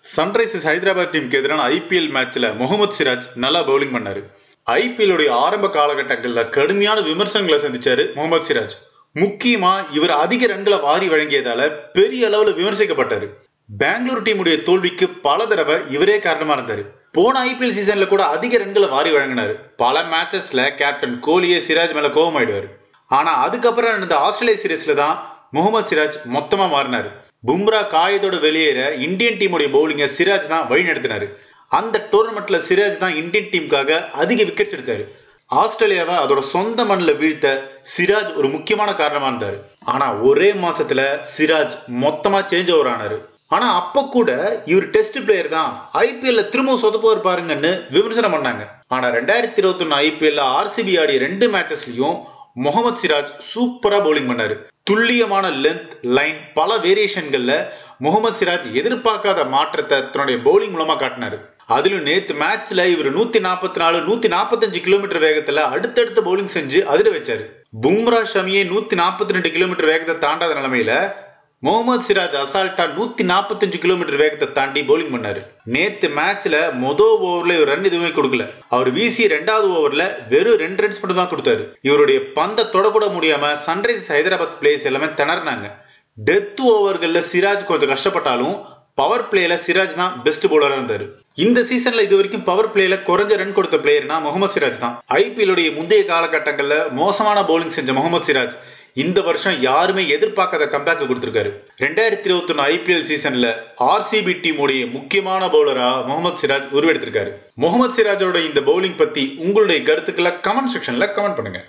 Sunrisers Hyderabad டீமுக்கு எதிரான IPL மேட்ச்ல முகமது சிராஜ் நல்லா பவுலிங் பண்ணாரு ஐபிஎல் உடைய ஆரம்ப காலகட்டங்களில் கடுமையான விமர்சனங்களை சந்திச்சாரு முகமது சிராஜ் முக்கியமா இவர் அதிக ரன்களை வாரி வழங்கியதால பெரிய அளவுல விமர்சிக்கப்பட்டாரு பெங்களூர் டீமுடைய தோல்விக்கு பல தடவை இவரே காரணமா இருந்தாரு போன ஐபிஎல் சீசன்ல கூட அதிக ரன்களை வாரி வழங்கினாரு பல மேட்சஸ்ல கேப்டன் கோலியே சிராஜ் மேல கோபமாயிடுவாரு ஆனா அதுக்கப்புறம் நடந்த ஆஸ்திரேலியா சீரீஸ்ல தான் முகமது சிராஜ் மொத்தமா மாறினாரு பும்ரா காயத்தோட வெளியேற இந்தியன் டீமுடைய பவுலிங்கை சிராஜ் தான் வழி நடத்தினாரு அந்த டோர்னமெண்ட்ல சிராஜ் தான் இந்தியன் டீமுக்காக அதிக விக்கெட்ஸ் எடுத்தாரு ஆஸ்திரேலியாவை அதோட சொந்த மண்ணில் வீழ்த்த சிராஜ் ஒரு முக்கியமான காரணமா இருந்தாரு ஆனா ஒரே மாசத்துல சிராஜ் மொத்தமா சேஞ்ச் ஓவர் ஆனாரு ஆனா அப்ப கூட இவர் டெஸ்ட் பிளேயர் தான் ஐபிஎல்ல திரும்பவும் சொதப்புவார் பாருங்கன்னு விமர்சனம் பண்ணாங்க ஆனா ரெண்டாயிரத்தி இருபத்தி ஒன்னு ஐபிஎல்ல ஆர்சிபி ஆடிய ரெண்டு மேட்சஸ்லயும் முகமது சிராஜ் சூப்பரா பவுலிங் பண்ணாரு துல்லியமான லென்த் லைன் பல வேரியேஷன்கள்ல முகமது சிராஜ் எதிர்பார்க்காத மாற்றத்தை தன்னுடைய பவுலிங் மூலமா காட்டினாரு அதிலும் நேத்து மேட்ச்ல இவர் நூத்தி நாற்பத்தி நாலு நூத்தி நாற்பத்தஞ்சு கிலோமீட்டர் வேகத்துல அடுத்தடுத்து பவுலிங் செஞ்சு அதிர வச்சாரு பும்ரா ஷமியே நூத்தி நாற்பத்தி ரெண்டு கிலோமீட்டர் வேகத்தை தாண்டாத நிலைமையில முகமது சிராஜ் அசால்ட்டா நூத்தி நாற்பத்தஞ்சு கிலோமீட்டர் வேகத்தை தாண்டி பவுலிங் பண்ணாரு நேத்து மேட்ச்ல மொதல் ஓவர்ல இவர் ரன் எதுவுமே கொடுக்கல அவர் வீசிய ரெண்டாவது ஓவர்ல வெறும் ரெண்டு ரன்ஸ் மட்டும் தான் கொடுத்தாரு இவருடைய பந்தை தொடக்கூட முடியாம சன்ரைசர்ஸ் ஹைதராபாத் பிளேயர்ஸ் எல்லாமே திணறினாங்க டெத் ஓவர்கள்ல சிராஜ் கொஞ்சம் கஷ்டப்பட்டாலும் பவர் பிளேல சிராஜ் தான் பெஸ்ட் பவுலரா இருந்தாரு இந்த சீசன்ல இது வரைக்கும் பவர் பிளேல குறைஞ்ச ரன் கொடுத்த பிளேயர்னா முகமது சிராஜ் தான் ஐபிஎல் உடைய முந்தைய காலகட்டங்கள்ல மோசமான பவுலிங் செஞ்ச முகமது சிராஜ் இந்த வருஷம் யாருமே எதிர்பார்க்காத கம்பேக் கொடுத்திருக்காரு ரெண்டாயிரத்தி இருபத்தி ஒன்னு ஐபிஎல் சீசன்ல ஆர்சிபி டீமுடைய முக்கியமான பவுலரா முகமது சிராஜ் உருவெடுத்திருக்காரு முகமது சிராஜோட இந்த பவுலிங் பத்தி உங்களுடைய கருத்துக்களை கமெண்ட் செக்ஷன்ல கமெண்ட் பண்ணுங்க